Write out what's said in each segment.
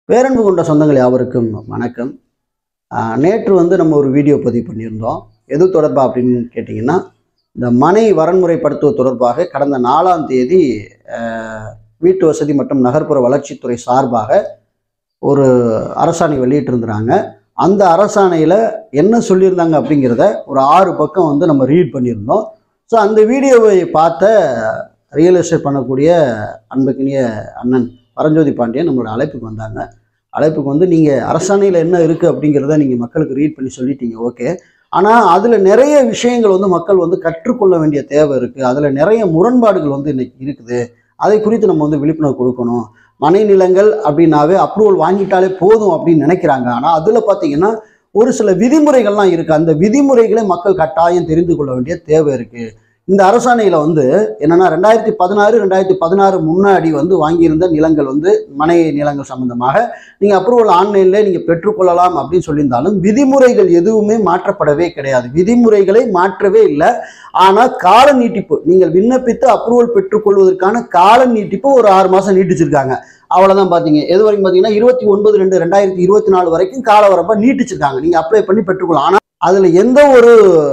பேரன்பு கொண்ட சொந்தங்கள் யாவருக்கும் வணக்கம் ஆஹ் நேற்று வந்து நம்ம ஒரு வீடியோ பதிவு பண்ணியிருந்தோம் எது தொடர்பா அப்படின்னு கேட்டிங்கன்னா இந்த மனை வரன்முறைப்படுத்துவது தொடர்பாக கடந்த நாலாம் தேதி ஆஹ் வீட்டு வசதி மற்றும் நகர்ப்புற வளர்ச்சித்துறை சார்பாக ஒரு அரசாணை வெளியிட்டிருந்தாங்க அந்த அரசாணையில் என்ன சொல்லியிருந்தாங்க அப்படிங்கிறத ஒரு ஆறு பக்கம் வந்து நம்ம ரீட் பண்ணியிருந்தோம் ஸோ அந்த வீடியோவை பார்த்த ரியல் எஸ்டேட் பண்ணக்கூடிய அன்புக்கினிய அண்ணன் பரஞ்சோதி பாண்டியன் நம்மளோட அழைப்புக்கு வந்தாங்க அழைப்புக்கு வந்து நீங்கள் அரசாணையில் என்ன இருக்குது அப்படிங்கிறத நீங்கள் மக்களுக்கு ரீட் பண்ணி சொல்லிட்டீங்க ஓகே ஆனால் அதில் நிறைய விஷயங்கள் வந்து மக்கள் வந்து கற்றுக்கொள்ள வேண்டிய தேவை இருக்குது அதில் நிறைய முரண்பாடுகள் வந்து இன்னைக்கு இருக்குது அதை குறித்து நம்ம வந்து விழிப்புணர்வு கொடுக்கணும் மனை நிலங்கள் அப்படின்னாவே அப்ரூவல் வாங்கிட்டாலே போதும் அப்படின்னு நினைக்கிறாங்க ஆனால் அதில் பார்த்தீங்கன்னா ஒரு சில விதிமுறைகள்லாம் இருக்குது அந்த விதிமுறைகளை மக்கள் கட்டாயம் தெரிந்து கொள்ள வேண்டிய தேவை இருக்குது இந்த அரசாணையில் வந்து என்னன்னா ரெண்டாயிரத்தி பதினாறு ரெண்டாயிரத்தி பதினாறு முன்னாடி வந்து வாங்கியிருந்த நிலங்கள் வந்து மனை நிலங்கள் சம்பந்தமாக நீங்கள் அப்ரூவல் ஆன்லைனில் நீங்கள் பெற்றுக்கொள்ளலாம் அப்படின்னு சொல்லியிருந்தாலும் விதிமுறைகள் எதுவுமே மாற்றப்படவே கிடையாது விதிமுறைகளை மாற்றவே இல்லை ஆனால் கால நீட்டிப்பு நீங்கள் விண்ணப்பித்து அப்ரூவல் பெற்றுக்கொள்வதற்கான கால நீட்டிப்பு ஒரு ஆறு மாதம் நீட்டிச்சிருக்காங்க அவ்வளோதான் பார்த்தீங்க எது வரைக்கும் பார்த்தீங்கன்னா இருபத்தி ஒன்பது ரெண்டு ரெண்டாயிரத்தி இருபத்தி நாலு வரைக்கும் கால வரம்பை நீட்டிச்சிருக்காங்க நீங்கள் அப்ளை பண்ணி பெற்றுக்கொள்ளலாம் ஆனால் அதில் எந்த ஒரு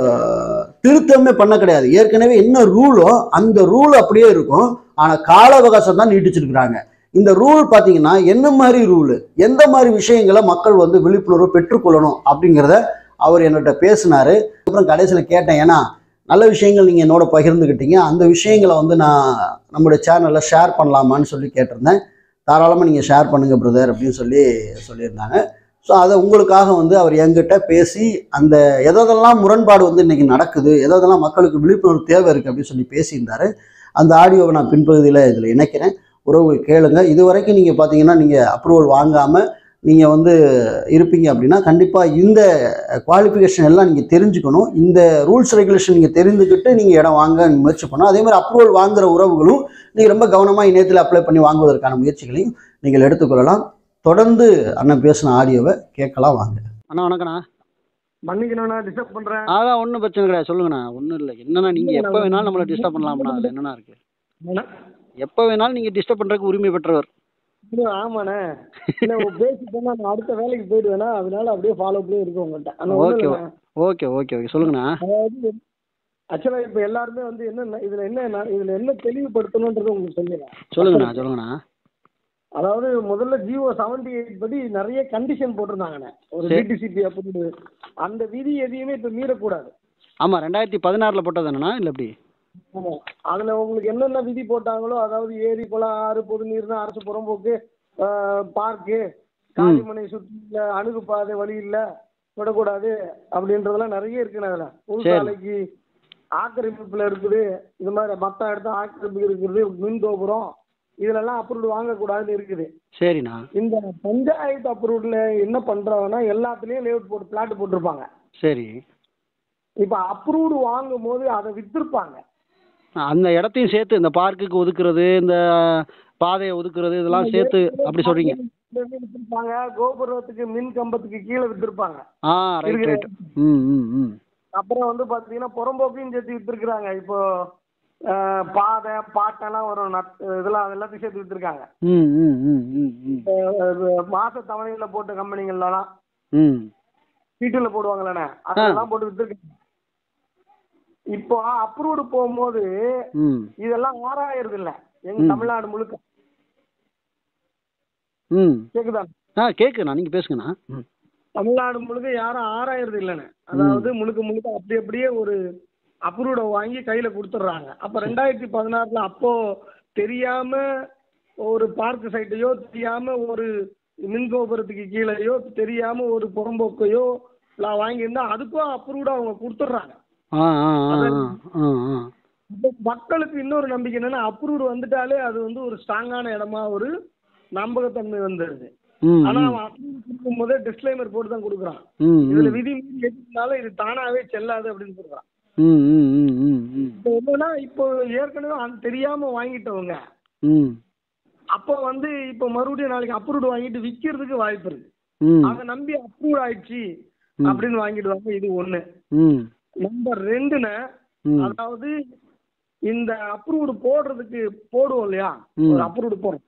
திருத்தமே பண்ண கிடையாது ஏற்கனவே என்ன ரூலோ அந்த ரூல் அப்படியே இருக்கும் ஆனால் கால அவகாசம் தான் நீட்டிச்சிருக்கிறாங்க இந்த ரூல் பார்த்தீங்கன்னா என்ன மாதிரி ரூலு எந்த மாதிரி விஷயங்களை மக்கள் வந்து விழிப்புணர்வு பெற்றுக்கொள்ளணும் அப்படிங்கிறத அவர் என்கிட்ட பேசினாரு அப்புறம் கடைசியில் கேட்டேன் ஏன்னா நல்ல விஷயங்கள் நீங்கள் என்னோட பகிர்ந்துக்கிட்டீங்க அந்த விஷயங்களை வந்து நான் நம்மளுடைய சேனலில் ஷேர் பண்ணலாமான்னு சொல்லி கேட்டிருந்தேன் தாராளமாக நீங்கள் ஷேர் பண்ணுங்கள் பிரதர் அப்படின்னு சொல்லி சொல்லியிருந்தாங்க ஸோ அதை உங்களுக்காக வந்து அவர் என்கிட்ட பேசி அந்த எதெல்லாம் முரண்பாடு வந்து இன்றைக்கி நடக்குது எதெல்லாம் மக்களுக்கு விழிப்புணர்வு தேவை இருக்குது அப்படின்னு சொல்லி பேசியிருந்தாரு அந்த ஆடியோவை நான் பின்பகுதியில் இதில் இணைக்கிறேன் உறவுகள் கேளுங்க இது வரைக்கும் நீங்கள் பார்த்தீங்கன்னா நீங்கள் அப்ரூவல் வாங்காமல் நீங்கள் வந்து இருப்பீங்க அப்படின்னா கண்டிப்பாக இந்த குவாலிஃபிகேஷன் எல்லாம் நீங்கள் தெரிஞ்சுக்கணும் இந்த ரூல்ஸ் ரெகுலேஷன் நீங்கள் தெரிந்துக்கிட்டு நீங்கள் இடம் வாங்க நீங்க முயற்சி பண்ணணும் அதே மாதிரி அப்ரூவல் வாங்குற உறவுகளும் நீங்கள் ரொம்ப கவனமாக இணையத்தில் அப்ளை பண்ணி வாங்குவதற்கான முயற்சிகளையும் நீங்கள் எடுத்துக்கொள்ளலாம் தொடர்ந்து அண்ணன் பேசின ஆடியோவை கேட்கலாம் வாங்க அண்ணா வணக்கண்ணா மன்னிக்கணும்ண்ணா டிஸ்டர்ப் பண்றேன் அதான் ஒன்றும் பிரச்சனை கிடையாது சொல்லுங்கண்ணா ஒன்றும் இல்லை என்னண்ணா நீங்கள் எப்போ வேணாலும் நம்மளை டிஸ்டர்ப் பண்ணலாம்ண்ணா அதில் என்னண்ணா இருக்குது அண்ணா, எப்போ வேணாலும் நீங்கள் டிஸ்டர்ப் பண்ணுறதுக்கு உரிமை பெற்றவர் இல்ல, ஆமாண்ணே இல்ல பேசிட்டேன்னா நான் அடுத்த வேலைக்கு போயிடுவேனா அதனால அப்படியே ஃபாலோ பண்ணி இருக்கேன் உங்கள்கிட்ட ஆனா ஒண்ணும் ஓகே இல்லைண்ணே. ஓகே ஓகே ஓகே சொல்லுங்கண்ணா அதாவது ஆக்சுவலா இப்ப எல்லாருமே வந்து என்ன இதுல என்ன இதுல என்ன தெளிவுபடுத்தணும்ன்றது உங்களுக்கு சொல்லுங்க சொல்லுங்கண்ணா சொல்லுங்கண்ணா அதாவது முதல்ல ஜியோ செவன்டி எயிட் படி நிறைய கண்டிஷன் போட்டிருந்தாங்கண்ணே ஒரு சரி. டிடிசிபி அப்படின்னு அந்த விதி எதையுமே இப்ப மீறக்கூடாது ஆமாம் ரெண்டாயிரத்தி பதினாறில் போட்டது என்னண்ணா இல்லை எப்படி ஆமா அதுல உங்களுக்கு என்னென்ன விதி போட்டாங்களோ அதாவது ஏரி குளம் ஆறு பொது நீர்னா அரசு புறம்போக்கு பார்க்கு காளிமனை சுற்றி இல்ல அணுகு பாதை வழி இல்ல விடக்கூடாது அப்படின்றதெல்லாம் நிறைய இருக்குண்ணே அதுல புதுசாலைக்கு ஆக்கிரமிப்புல இருக்குது இது மாதிரி மத்த இடத்த ஆக்கிரமிப்பு இருக்குது மின் கோபுரம் இதுலெல்லாம் அப்ரூவ் வாங்கக்கூடாதுன்னு இருக்குது சரிண்ணா இந்த பஞ்சாயத்து அப்ரூவ்ல என்ன பண்றாங்கன்னா எல்லாத்துலயும் லேஅவுட் போட்டு பிளாட் போட்டிருப்பாங்க சரி இப்ப அப்ரூவ்டு வாங்கும் போது அதை வித்திருப்பாங்க அந்த இடத்தையும் சேர்த்து இந்த பார்க்குக்கு ஒதுக்குறது இந்த பாதையை ஒதுக்குறது இதெல்லாம் சேர்த்து அப்படி சொல்கிறீங்க வித்திருப்பாங்க கோபுரத்துக்கு மின் கம்பத்துக்கு கீழே வித்திருப்பாங்க ஆ ரைட் ரைட் ம் ம் ம் அப்புறம் வந்து பாத்தீங்கன்னா புறம்போக்கையும் சேர்த்து வித்திருக்கிறாங்க இப்போ அஹ், பாதை பாட்டெல்லாம் வரும் நட் இதெல்லாம் அது எல்லாத்தையும் சேர்த்து வித்திருக்காங்க ம் ம் ம் ம் ம் அஹ், மாச தவணையில போட்ட கம்பெனிகள்லாம் ம் சீட்டுல போடுவாங்களே அதெல்லாம் போட்டு வித்திருக்காங்க இப்போ அப்ரூவ்டு போகும்போது ம் இதெல்லாம் ஆறாயிரது இல்ல எங்க ம். தமிழ்நாடு முழுக்க ம் கேக்குதா ஆ கேட்குண்ணா நீங்கள் பேசுங்கண்ணா ம் தமிழ்நாடு முழுக்க யாரும் ஆறாயிரது இல்லைண்ணே அதாவது முழுக்க முழுக்க அப்படி அப்படியே ஒரு அப்ரூவ்ட வாங்கி கையில கொடுத்துட்றாங்க அப்ப ரெண்டாயிரத்தி பதினாறுல அப்போ தெரியாம ஒரு பார்க் சைட்டையோ தெரியாம ஒரு மின் கோபுரத்துக்கு கீழேயோ தெரியாம ஒரு புறம்போக்கையோ நான் வாங்கியிருந்தா அதுக்கும் அப்ரூவ்டா அவங்க கொடுத்துட்றாங்க ஆ ஆ ஆ ஆ ஆ அப்ப மக்களுக்கு இன்னொரு நம்பிக்கை என்னன்னா அப்ரூவ்டு வந்துட்டாலே அது வந்து ஒரு ஸ்ட்ராங்கான இடமா ஒரு நம்பகத்தன்மை வந்துடுது ம் ஆனா ம் அவன் அப்ரூவ் கொடுக்கும் போதே டிஸ்க்ளைமர் போட்டு தான் கொடுக்குறான் ம் இதுல ம் விதி மீறி எதுனாலும் இது தானாவே செல்லாது அப்படின்னு சொல்றான் ம் ம் ம் ம் ம் இப்போ என்னன்னா இப்போ ஏற்கனவே அது தெரியாம வாங்கிட்டவங்க ம் அப்போ வந்து இப்போ மறுபடியும் நாளைக்கு அப்ரூவ்டு வாங்கிட்டு விற்கிறதுக்கு வாய்ப்பு இருக்கு ம் அதை நம்பி அப்ரூவ் ஆயிடுச்சு ம். அப்படின்னு வாங்கிடுவாங்க இது ஒண்ணு ம் நம்பர் ரெண்டுன்னு ம் அதாவது இந்த அப்ரூவ்டு போடுறதுக்கு போடுவோம் இல்லையா ம். ஒரு அப்ரூவ்டு போடுறோம்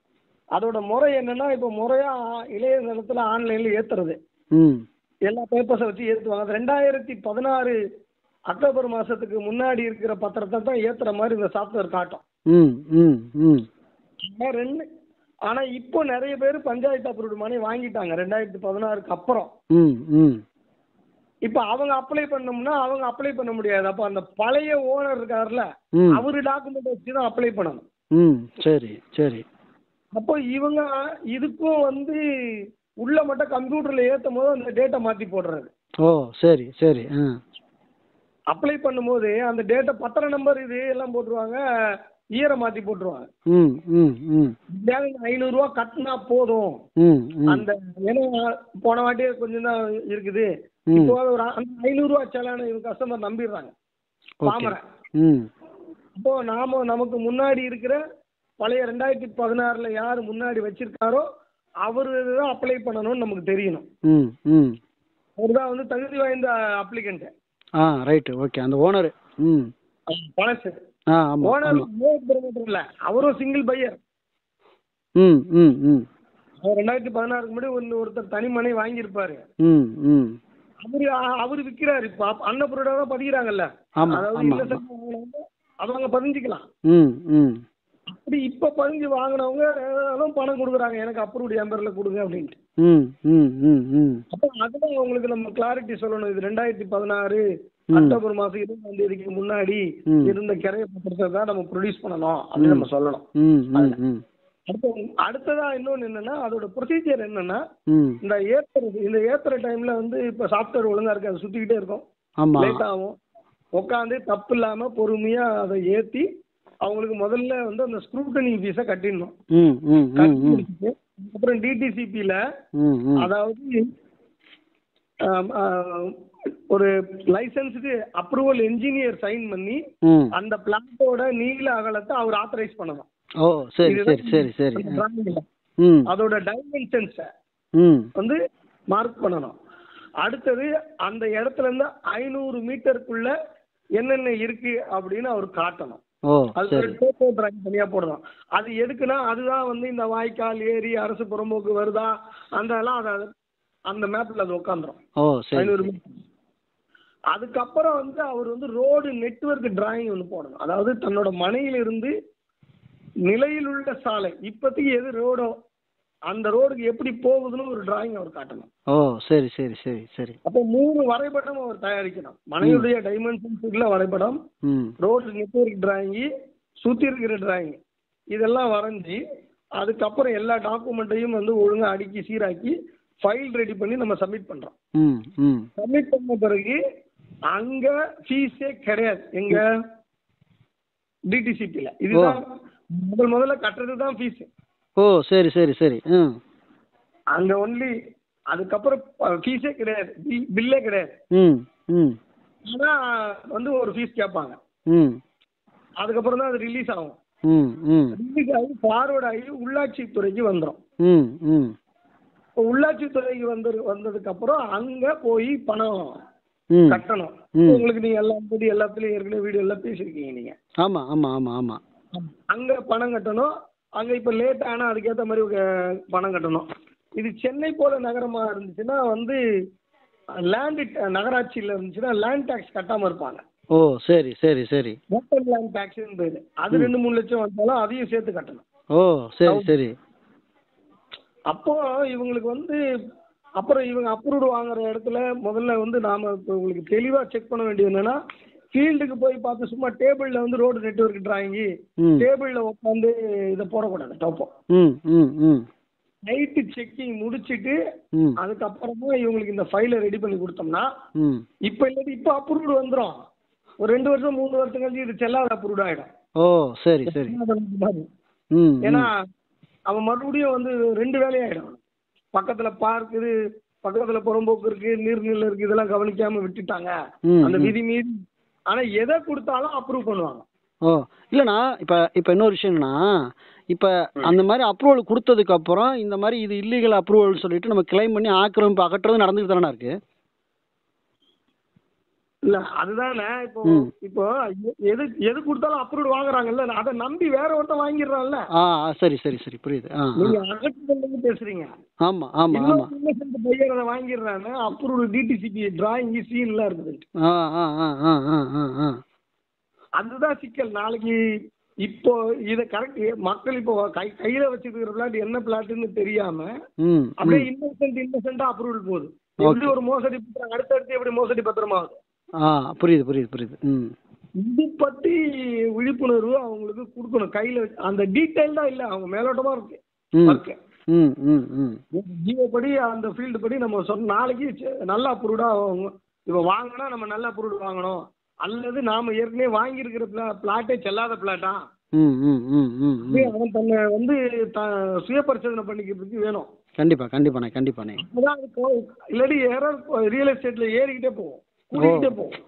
அதோட முறை என்னன்னா இப்போ முறையா இளைய நிலத்துல ஆன்லைன்ல ஏத்துறது ம் எல்லா பேப்பர்ஸை வச்சு ஏத்துவாங்க அது ரெண்டாயிரத்தி பதினாறு அக்டோபர் மாசத்துக்கு முன்னாடி இருக்கிற பத்திரத்தை தான் ஏத்துற மாதிரி இந்த சாஃப்ட்வேர் காட்டும் ம் ம் ம் ஆனா ரெண்டு ஆனா இப்போ நிறைய பேர் பஞ்சாயத்து அப்ரூவ்டு மணி வாங்கிட்டாங்க ரெண்டாயிரத்தி பதினாறுக்கு அப்புறம் ம் ம் இப்போ அவங்க அப்ளை பண்ணோம்னா அவங்க அப்ளை பண்ண முடியாது அப்போ அந்த பழைய ஓனர் இருக்காருல்ல ம் அவரு டாக்குமெண்ட் வச்சு தான் அப்ளை பண்ணணும் ம் சரி சரி அப்போ இவங்க இதுக்கும் வந்து உள்ள மட்டும் கம்ப்யூட்டர்ல ஏத்தும் போது அந்த டேட்டா மாத்தி போடுறது ஓ சரி சரி ஆ அப்ளை பண்ணும்போது அந்த டேட்டா பத்திர நம்பர் இது எல்லாம் போட்டுருவாங்க ஈர மாத்தி போட்டுருவாங்க ம் ம் ம் ஐநூறு ரூபா கட்டினா போதும் ம் ம் அந்த ஏன்னா போன வாட்டியே கொஞ்சம் தான் இருக்குது ம் இப்போ ஒரு ஐநூறு ரூபா செலான இவங்க கஸ்டமர் நம்பிடுறாங்க ஓகே பாமரன் ம் அப்போ நாம நமக்கு முன்னாடி இருக்கிற பழைய ரெண்டாயிரத்தி பதினாறுல யார் முன்னாடி வச்சிருக்காரோ அவரு தான் அப்ளை பண்ணணும்னு நமக்கு தெரியணும் ம் ம் அவர் தான் வந்து தகுதி வாய்ந்த அப்ளிகண்ட் ஆ ரைட்டு ஓகே அந்த ஓனர் ம் பழசு ஆ ஆமாம் ஓனர் ஆமாம் இல்ல அவரும் சிங்கிள் பையர் ம் ம் ம் அவர் ரெண்டாயிரத்தி பதினாறுக்கு முன்னாடி ஒன்று ஒருத்தர் தனி மனை வாங்கியிருப்பாரு ம் ம் அவரு அவரு விற்கிறாரு இப்போ அன்னபுரோட தான் பதிகிறாங்கல்ல ஆமாம் அதாவது ஆமாம் இல்ல வாங்கினவங்க அவங்க பதிஞ்சுக்கலாம் ம் ம் அப்படி இப்ப பதிஞ்சு வாங்கினவங்க அஹ், பணம் கொடுக்குறாங்க எனக்கு அப்ரூவ்டு என் பேர்ல கொடுங்க அப்படின்ட்டு ம் ம் ம் ம் அப்போ அதுதான் உங்களுக்கு நம்ம கிளாரிட்டி சொல்லணும் இது ரெண்டாயிரத்தி பதினாறு ம். அக்டோபர் மாசம் இருபதாம் தேதிக்கு முன்னாடி ம். இருந்த கிரைய பத்திரத்தை தான் நம்ம ப்ரொடியூஸ் பண்ணணும் அப்படின்னு நம்ம சொல்லணும் ம் ம் ம் அடுத்து அடுத்ததா இன்னொன்னு என்னன்னா அதோட ப்ரொசீஜர் என்னன்னா ம் இந்த ஏத்துறது இந்த ஏத்துற டைம்ல வந்து இப்ப சாஃப்ட்வேர் ஒழுங்கா இருக்கு அது சுத்திக்கிட்டே இருக்கும் ஆமாம் லேட் ஆகும் உட்காந்து தப்பு இல்லாம பொறுமையா அதை ஏத்தி அவங்களுக்கு முதல்ல வந்து அந்த ஸ்க்ரூட்டனி ஃபீஸை கட்டிடணும் ம் ம் ம் கட்டி ம் முடிச்சுட்டு, அப்புறம் டிடிசிபில ம் ம் அதாவது ஆம், ஆ, ஒரு லைசன்ஸ்க்கு அப்ரூவல் என்ஜினியர் சைன் பண்ணி ம் அந்த பிளாட்டோட நீள அகலத்தை அவர் ஆத்தரைஸ் பண்ணணும் ஓ சரி சரி சரி சரி அந்த drawing ல. ம் அதோட டைமென்ஷன்ஸை ம் வந்து மார்க் பண்ணணும் அடுத்தது அந்த இடத்துல இருந்து ஐநூறு மீட்டருக்குள்ள என்னென்ன இருக்கு அப்படின்னு அவர் காட்டணும் ஓ அது சரி ஒரு டோப்போ டிராயிங் தனியா போடணும் அது எதுக்குன்னா அதுதான் வந்து இந்த வாய்க்கால் ஏரி அரசு புறம்போக்கு வருதா அந்த எல்லாம் அது அந்த மேப்ல அது உட்காந்துரும் ஓ சரி ஐநூறு மீட்டர் அதுக்கப்புறம் வந்து அவர் வந்து ரோடு நெட்வொர்க் டிராயிங் ஒன்று போடணும் அதாவது தன்னோட மனையிலிருந்து நிலையில் உள்ள சாலை இப்போதைக்கு எது ரோடோ அந்த ரோடுக்கு எப்படி போகுதுன்னு ஒரு டிராயிங் அவர் காட்டணும் ஓ சரி சரி சரி சரி அப்போ மூணு வரைபடம் அவர் தயாரிக்கணும் மனையுடைய டைமென்ஷன்ஸ் உள்ள வரைபடம் ம் ரோடு நெட்வொர்க் டிராயிங்கு சுற்றி இருக்கிற டிராயிங் இதெல்லாம் வரைஞ்சி அதுக்கப்புறம் எல்லா டாக்குமெண்ட்டையும் வந்து ஒழுங்கா அடுக்கி சீராக்கி ஃபைல் ரெடி பண்ணி நம்ம சப்மிட் பண்ணுறோம் ம் ம் சப்மிட் பண்ண பிறகு அங்க ஃபீஸே கிடையாது எங்க டிடிசிபியில் இதுதான் முதல் முதல்ல கட்டுறது தான் ஃபீஸ் ஓ சரி சரி சரி ம் அங்க ஒன்லி அதுக்கப்புறம் ஃபீஸே கிடையாது பில்லே கிடையாது ம் ம் ஆனா வந்து ஒரு ஃபீஸ் கேட்பாங்க ம் அதுக்கப்புறம் தான் அது ரிலீஸ் ஆகும் ம் ம் ரிலீஸ் ஆகி ஃபார்வர்ட் ஆகி உள்ளாட்சி துறைக்கு வந்துடும் ம் ம் இப்போ உள்ளாட்சி துறைக்கு வந்து வந்ததுக்கு அப்புறம் அங்க போய் பணம் ம் கட்டணும் ம். உங்களுக்கு நீங்க எல்லாம் பத்தி எல்லாத்துலயும் ஏற்கனவே வீடியோ எல்லாம் பேசியிருக்கீங்க நீங்க ஆமாம் ஆமாம் ஆமாம் ஆமாம் அங்க பணம் கட்டணும் அங்க இப்ப லேட் ஆனா அதுக்கேத்த மாதிரி ஒரு பணம் கட்டணும் இது சென்னை போல நகரமா இருந்துச்சுன்னா வந்து லேண்ட் நகராட்சியில இருந்துச்சுன்னா லேண்ட் டாக்ஸ் கட்டாம இருப்பாங்க ஓ சரி சரி சரி ஓப்பன் லேண்ட் டாக்ஸ்னு பேரு அது ரெண்டு மூணு லட்சம் வந்தாலும் அதையும் சேர்த்து கட்டணும் ஓ சரி சரி அப்போ இவங்களுக்கு வந்து அப்புறம் இவங்க அப்ரூவ்டு வாங்குற இடத்துல முதல்ல வந்து நாம இப்போ உங்களுக்கு தெளிவா செக் பண்ண வேண்டியது என்னன்னா ஃபீல்டுக்கு போய் பார்த்து சும்மா டேபிள்ல வந்து ரோடு நெட்வொர்க் டிராயிங்கி ம் டேபிள்ல உட்காந்து இதை போடக்கூடாது டோப்போ ம் ம் ம் நைட்டு செக்கிங் முடிச்சிட்டு ம் அதுக்கப்புறமா இவங்களுக்கு இந்த ஃபைலை ரெடி பண்ணி கொடுத்தோம்னா ம் இப்போ இல்லாட்டி இப்போ அப்ரூவ்டு வந்துடும் ஒரு ரெண்டு வருஷம் மூணு வருஷம் கழிச்சு இது செல்லாத அப்ரூவ்டு ஆயிடும் ஓ சரி சரி ம் ஏன்னா அவன் மறுபடியும் வந்து ரெண்டு வேலையாயிடும் பக்கத்துல பார்க் இது பக்கத்துல புறம்போக்கு இருக்கு நீர்நிலை இருக்கு இதெல்லாம் கவனிக்காம விட்டுட்டாங்க ம், அந்த ம். விதி மீறி ஆனா எதை கொடுத்தாலும் அப்ரூவ் பண்ணுவாங்க ஓ இல்லைண்ணா இப்போ இப்போ இன்னொரு விஷயம் என்னன்னா இப்போ அந்த மாதிரி அப்ரூவல் கொடுத்ததுக்கு அப்புறம் இந்த மாதிரி இது இல்லீகல் அப்ரூவல் சொல்லிட்டு நம்ம கிளைம் பண்ணி ஆக்கிரமிப்பு அகற்றுறது நடந்துட்டு தானே இருக்கு இல்ல அதுதானே இப்போ ம். இப்போ எ- எது எது கொடுத்தாலும் அப்ரூவ் வாங்குறாங்கல்ல அதை நம்பி வேற ஒருத்தன் வாங்கிடுறான்ல ஆ ஆ, சரி சரி சரி புரியுது ஆ நீங்க அகற்றுதல் பேசுறீங்க ஆமா ஆமா ஆமா இன்னொரு பையன் அதை வாங்கிடுறாங்க அப்ரூவ் டிடிசிபி டிராயிங் சீன்லாம் இருக்குது ஆ ஆ ஆ ஆ ஆ ஆ ஆ அதுதான் சிக்கல் நாளைக்கு இப்போ இதை கரெக்ட் மக்கள் இப்போ கை கையில வச்சிருக்கிற பிளாட் என்ன பிளாட்னு தெரியாம ம் அப்படியே ம். இன்னசென்ட் இன்னசென்டா அப்ரூவல் போகுது எப்படி ஒரு மோசடி பண்றாங்க அடுத்தடுத்து எப்படி மோசடி பத்திரமா ஆகுது ஆ புரியுது புரியுது புரியுது ம் இது பத்தி விழிப்புணர்வு அவங்களுக்கு கொடுக்கணும் கையில வச்சு- அந்த டீட்டெயில் தான் இல்ல அவங்க மேலோட்டமா இருக்கு ம் ஒர்க்கு ம் ம் ம் ஜியோ படி அந்த ஃபீல்டு படி நம்ம சொன்ன நாளைக்கு சே- நல்ல அப்ரூவ்டா இப்போ வாங்கினா நம்ம நல்ல அப்ரூவ்டு வாங்கணும் அல்லது நாம ஏற்கனவே வாங்கியிருக்கிற பிளா பிளாட்டே செல்லாத பிளாட்டா ம் ம் ம் ம் ம் அவன் தன்னை வந்து த சுய பரிசோதனை பண்ணிக்கிறதுக்கு வேணும் கண்டிப்பா கண்டிப்பாண்ணே கண்டிப்பாண்ணே அப்பதான் அது கோ- இல்லாட்டி எரர் ரியல் எஸ்டேட்ல ஏறிக்கிட்டே போகும் கூடிக்கிட்டே போகும்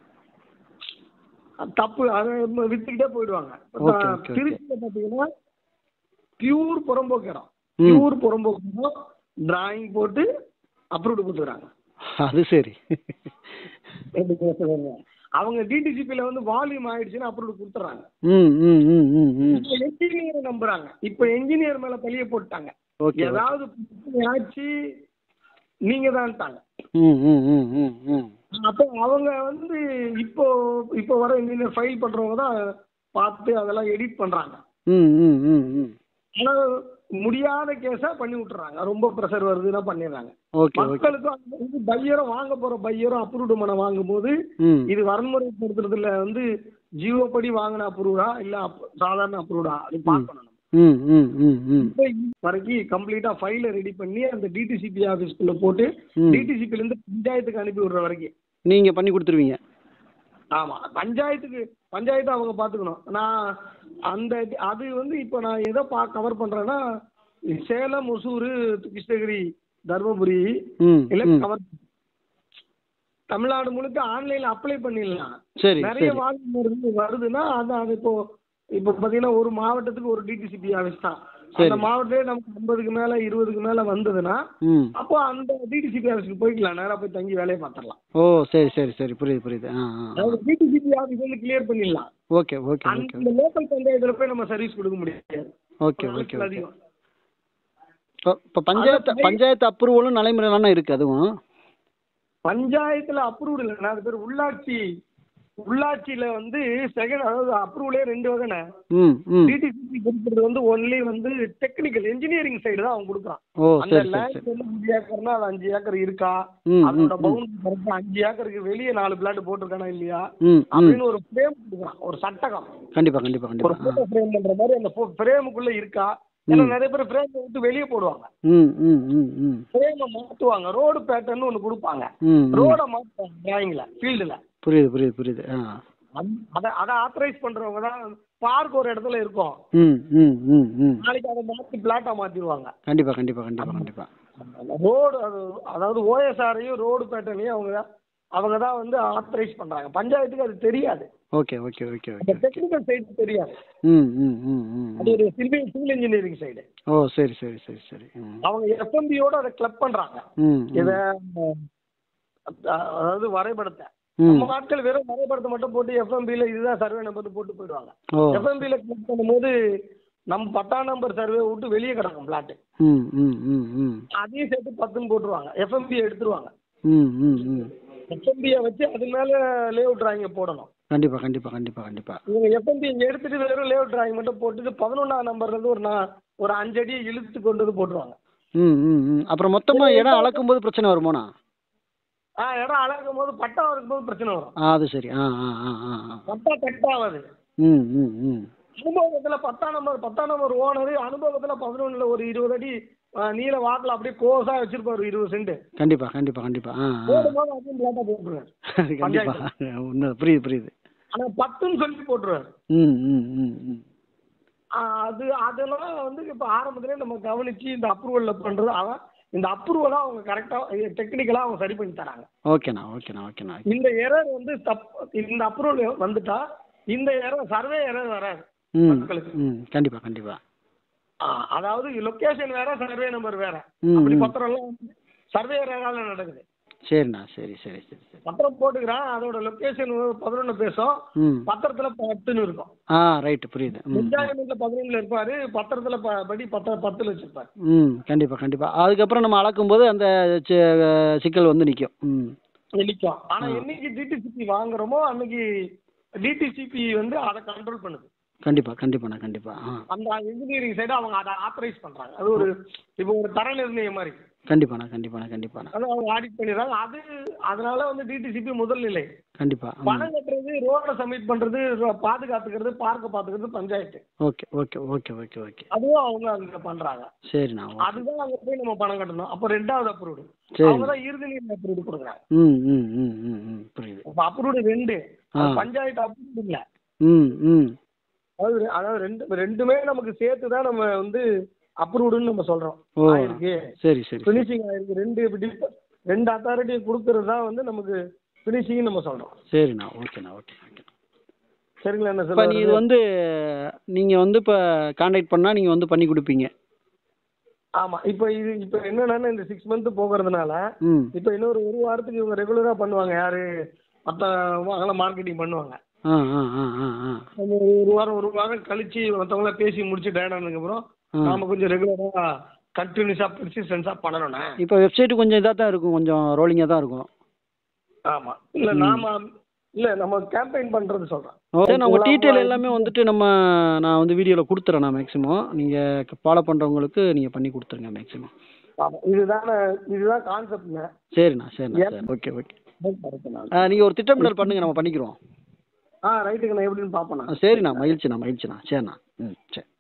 அது தப்பு அதை வித்துக்கிட்டே போயிடுவாங்க Okay, okay, okay. திருச்சியில பாத்தீங்கன்னா பியூர் புறம்போக்கு இடம் ம். பியூர் புறம்போக்கு இடம் டிராயிங் போட்டு அப்ரூவ்டு கொடுத்துறாங்க அது சரி எப்படி பேசுறாங்க அவங்க டிடிசிபில வந்து வால்யூம் ஆயிடுச்சுன்னு அப்ரூவ்டு கொடுத்துறாங்க ம் ம் ம் ம் ம் என்ஜினியர் நம்புறாங்க இப்ப என்ஜினியர் மேல பழிய போட்டாங்க ஓகே ஏதாவது பிரச்சனை ஆச்சு நீங்க தான்ட்டாங்க ம் ம் ம் ம் ம் அப்போ அவங்க வந்து இப்போ இப்போ வர இன்ஜினியர் ஃபைல் பண்றவங்க தான் பார்த்து அதெல்லாம் எடிட் பண்றாங்க ம் ம் ம் ம் ஆனா முடியாத கேஸா பண்ணி விட்டுறாங்க ரொம்ப ப்ரெஷர் வருதுன்னா பண்ணிடுறாங்க ஓகே ஓகே மக்களுக்கும் அந்த வந்து பையரும் வாங்க போற பையரும் அப்ரூவ்டு மனை வாங்கும்போது ம் இது வன்முறைப்படுத்துறதுல வந்து ஜியோ படி வாங்கின அப்ரூவ்டா இல்ல அப்- சாதாரண அப்ரூவ்டா அது பார்க்கணும் நம்ம. ம் ம் ம் ம் இப்போ வரைக்கும் கம்ப்ளீட்டா ஃபைல ரெடி பண்ணி அந்த டிடிசிபி ஆபீஸ்க்குள்ள போட்டு ம். டிடிசிபில இருந்து பஞ்சாயத்துக்கு அனுப்பி விடுற வரைக்கும் நீங்க பண்ணி கொடுத்துருவீங்க ஆமா பஞ்சாயத்துக்கு பஞ்சாயத்து அவங்க பாத்துக்கணும் நான் அந்த அது வந்து இப்போ நான் எதை பா கவர் பண்றேன்னா சேலம் ஒசூர் கிருஷ்ணகிரி தருமபுரி ம் இல்ல ம் கவர் தமிழ்நாடு முழுக்க ஆன்லைன்ல அப்ளை பண்ணிடலாம் சரி நிறைய சரி வால்யூம் வருது வருதுன்னா அது அது இப்போ இப்போ பாத்தீங்கன்னா ஒரு மாவட்டத்துக்கு ஒரு டிடிசிபி ஆஃபீஸ் தான் அந்த சரி. மாவட்டத்திலே நமக்கு ஐம்பதுக்கு மேல இருபதுக்கு மேல வந்ததுன்னா ம் அப்போ அந்த டிடிசிபி ஆஃபீஸ்க்கு போய்க்கலாம் நேரா போய் தங்கி வேலையை பார்த்துடலாம் ஓ சரி சரி சரி புரியுது புரியுது ஆ ஆ அதாவது டிடிசிபி ஆஃபீஸ் வந்து கிளியர் பண்ணிடலாம் ஓகே ஓகே ஓகே அந்த லோக்கல் பஞ்சாயத்துல போய் நம்ம சர்வீஸ் கொடுக்க முடியாது ஓகே ஒரு ஓகே நாட்கள் ஓகே அதிகம் இப்போ இப்போ பஞ்சாயத்து அதான் பஞ்சாயத்து அப்ரூவலும் நடைமுறையிலான இருக்கு அதுவும் பஞ்சாயத்துல அப்ரூவ்டு இல்லைண்ணா அது பேர் உள்ளாட்சி உள்ளாட்சியில வந்து செகண்ட் அதாவது அப்ரூவலே ரெண்டு வகைண்ணே ம் ம் டிடிசிபி கொடுக்கறது வந்து ஒன்லி வந்து டெக்னிக்கல் இன்ஜினியரிங் சைடு தான் அவன் கொடுக்குறான் ஓ அந்த சரி சரி லேண்ட் சரி வந்து அஞ்சு ஏக்கர்னா அது அஞ்சு ஏக்கர் இருக்கா ம், அதோட ம், ம். பவுண்டரி கரெக்டா அஞ்சு ஏக்கருக்கு வெளியே நாலு பிளாட் போட்டிருக்கானா இல்லையா ம் ம் அப்படின்னு ஒரு ஃப்ரேம் கொடுக்குறான் ஒரு சட்டகம் கண்டிப்பா கண்டிப்பா ஒரு கண்டிப்பா ஆ போட்டோ ஃப்ரேம் பண்ற மாதிரி அந்த ஃப்ரேமுக்குள்ள இருக்கா ஏன்னா நிறைய பேர் ஃப்ரேம் விட்டு வெளியே போடுவாங்க ம் ம் ம் ம் ஃப்ரேமை மாத்துவாங்க ரோடு பேட்டர்ன் ஒன்று கொடுப்பாங்க ம் ம். ரோட மாத்துவாங்க டிராயிங்ல ஃபீல்டுல புரியுது புரியுது புரியுது ஆ அதை அதை ஆத்தரைஸ் பண்றவங்க தான் பார்க் ஒரு இடத்துல இருக்கும் ம் ம் ம் ம் நாளைக்கு அதை மாத்தி பிளாட்டா மாத்திடுவாங்க கண்டிப்பா கண்டிப்பா கண்டிப்பா கண்டிப்பா ரோடு அது அதாவது ஓஎஸ்ஆரையும் ரோடு பேட்டர்னையும் அவங்க அவங்க தான் வந்து ஆத்தரைஸ் பண்றாங்க பஞ்சாயத்துக்கு அது தெரியாது ஓகே ஓகே ஓகே அந்த ஓகே டெக்னிக்கல் சைடு தெரியாது ம் ம் ம் ம் அது ஒரு சிவில் சிவில் இன்ஜினியரிங் சைடு ஓ சரி சரி சரி சரி ம் அவங்க எஃப்எம்பியோட அதை கிளப் பண்றாங்க ம் இத அதாவது வரைபடத்தை ம் நம்ம ஆட்கள் வெறும் வரைபடத்தை மட்டும் போட்டு எஃப்எம்பியில் இதுதான் சர்வே நம்பர் போட்டு போயிடுவாங்க ஓ எஃப்எம்பியில் கிளிக் பண்ணும்போது நம்ம பத்தாம் நம்பர் சர்வே விட்டு வெளியே கிடக்கும் பிளாட் ம் ம் ம் ம் அதையும் சேர்த்து பத்துன்னு போட்டுருவாங்க எஃப்எம்பி எடுத்துருவாங்க ம் ம் ம் எஃப்எம்பியை வச்சு அது மேல லேஅவுட் டிராயிங்க போடணும் கண்டிப்பா கண்டிப்பா கண்டிப்பா கண்டிப்பா இவங்க எஃப்எம்பி இங்க எடுத்துட்டு வெறும் லேஅவுட் டிராயிங் மட்டும் போட்டுட்டு பதினொன்றாம் நம்பர்ல இருந்து ஒரு நான் ஒரு அஞ்சு அடியை இழுத்து கொண்டு வந்து போட்டுருவாங்க ம் ம் ம் அப்புறம் மொத்தமா இடம் அளக்கும் போது பிரச்சனை வருமோண்ணா ஆ இடம் அளக்கும் போது பட்டா இருக்கும்போது பிரச்சனை வரும் ஆ அது சரி ஆ ஆ ஆ ஆ ஆ பட்டா கட் ஆகாது ம் ம் ம் அனுபவத்துல பத்தாம் நம்பர் பத்தாம் நம்பர் ஓனர் அனுபவத்துல பதினொன்னுல ஒரு இருபது அடி ஆ, நீல வாக்குல அப்படியே கோஸா வச்சிருப்பாரு ஒரு இருபது சென்ட் கண்டிப்பா கண்டிப்பா கண்டிப்பா ஆ ஆ போடும்போது அதையும் பிளாட்டா போட்டுருவாரு கண்டிப்பா உண்மை புரியுது புரியுது ஆனா பத்துன்னு சொல்லி போட்டுருவாரு ம் ம் ம் ம் ஆ, அது அதெல்லாம் வந்து இப்போ ஆரம்பத்திலே நம்ம கவனிச்சு இந்த அப்ரூவல்ல பண்றது அவன் இந்த அப்ரூவலா அவங்க கரெக்டா டெக்னிக்கலா அவங்க சரி பண்ணி தராங்க ஓகேண்ணா ஓகேண்ணா ஓகேண்ணா இந்த எரர் வந்து தப் இந்த அப்ரூவல் வந்துட்டா இந்த எரர் சர்வே எரர் வராது ம் மக்களுக்கு. ம் கண்டிப்பா கண்டிப்பா ஆ, அதாவது லொகேஷன் வேற சர்வே நம்பர் வேற ம், அப்படி ம். பத்திரம் எல்லாம் சர்வே எரரால நடக்குது சரிண்ணா சரி சரி சரி சரி பத்திரம் போட்டுக்கிறான் அதோட லொகேஷன் பதினொன்று பேசும் ம் பத்திரத்துல பத்துன்னு இருக்கும் ஆ ரைட்டு புரியுது ம் என்ஜாய்மெண்ட்ல பதினொன்றுல இருப்பாரு பத்திரத்துல ப- படி பத்த பத்துல வச்சிருப்பாரு ம் கண்டிப்பாக கண்டிப்பாக அதுக்கப்புறம் நம்ம அளக்கும்போது அந்த சி- சிக்கல் வந்து நிற்கும் ம் நிற்கும் ஆனா என்னைக்கு டிடிசிபி வாங்குறோமோ அன்னைக்கு டிடிசிபி வந்து அதை கண்ட்ரோல் பண்ணுது கண்டிப்பாக கண்டிப்பாண்ணா கண்டிப்பாக ஆ அந்த இன்ஜினியரிங் சைடு அவங்க அதை ஆத்தரைஸ் பண்றாங்க அது ஒரு இப்போ ஒரு தர நிர்ணயம் மாதிரி கண்டிப்பாண்ணா கண்டிப்பாண்ணா கண்டிப்பாண்ணா அதை அவங்க ஆடிட் பண்ணிடுறாங்க அது அதனால வந்து டிடிசிபி முதல் நிலை கண்டிப்பாக ம் பணம் கட்டுறது ரோட சப்மிட் பண்றது ro- பாதுகாத்துக்கிறது பார்க்க பாத்துக்கிறது panchayat okay okay okay okay okay அதுவும் அவங்க அங்க பண்றாங்க சரிண்ணா ஓகே அதுதான் அங்க போய் நம்ம பணம் கட்டணும் அப்போ ரெண்டாவது அப்ரூவ்டு சரி அவங்க தான் இறுதி நீர் அப்ரூவ்டு கொடுக்குறாங்க ம் ம் ம் ம் ம் புரியுது அப்ப அப்ரூவ்டு ரெண்டு ஆ. பஞ்சாயத்து அப்ரூவ்டு இல்ல ம் ம் அதாவது ரெ- அதாவது ரெண்டு ரெண்டுமே நமக்கு சேர்த்து தான் நம்ம வந்து அப்ரூவ்டுன்னு நம்ம சொல்றோம் ஓ ஆயிருக்கு சரி சரி ஃபினிஷிங் ஆயிருக்கு ரெண்டு dip- ரெண்டு அத்தாரிட்டி கொடுக்கறது தான் வந்து நமக்கு ஃபினிஷிங் நம்ம சொல்றோம் சரிண்ணா ஓகேண்ணா ஓகே ஓகே சரிங்களா என்ன இப்போ நீ இது சொல்ல வந்து நீங்கள் வந்து இப்போ காண்டாக்ட் பண்ணால் நீங்கள் வந்து பண்ணி கொடுப்பீங்க ஆமா இப்போ இது இப்போ என்னன்னா இந்த சிக்ஸ் மந்த் போகிறதுனால ம் இப்போ இன்னொரு ஒரு வாரத்துக்கு இவங்க ரெகுலரா பண்ணுவாங்க யாரு மற்ற வாங்கலாம் மார்க்கெட்டிங் பண்ணுவாங்க ஆ ஆ ஆ ஆ ஆ நம்ம ஒரு ஒரு வாரம் ஒரு வாரம் கழிச்சு மற்றவங்கள பேசி முடிச்சு டயர்ட் ஆனதுக்கப்புறம் ஆ. நாம கொஞ்சம் ரெகுலரா கண்டினியூஸா பெர்சிஸ்டன்ஸா பண்ணணும்ண்ணே இப்போ வெப்சைட்டு கொஞ்சம் இதாக தான் இருக்கும் கொஞ்சம் ரோலிங்காக தான் இருக்கும் ஆமா இல்ல நாம இல்ல நம்ம கேம்பெயின் பண்றது சொல்றேன் ஓகே நான் உங்கள் டீட்டெயில் எல்லாமே வந்துட்டு நம்ம நான் வந்து வீடியோவில் கொடுத்துறேன் நான் மேக்ஸிமம் நீங்கள் ஃபாலோ பண்ணுறவங்களுக்கு நீங்கள் பண்ணி கொடுத்துருங்க மேக்ஸிமம் ஆமா இதுதான் இதுதான் கான்செப்ட்ங்க சரிண்ணா சரிண்ணா சரி ஓகே ஓகே கரெக்ட் நீங்கள் ஒரு திட்டமிடல் பண்ணுங்கள் நம்ம பண்ணிக்கிறோம் ஆ ரைட்டுங்க நான் எப்படின்னு பார்ப்பேன் ஆ, சரிண்ணா மகிழ்ச்சிண்ணா மகிழ்ச்சிண்ணா சரிண்ணா ம் சரி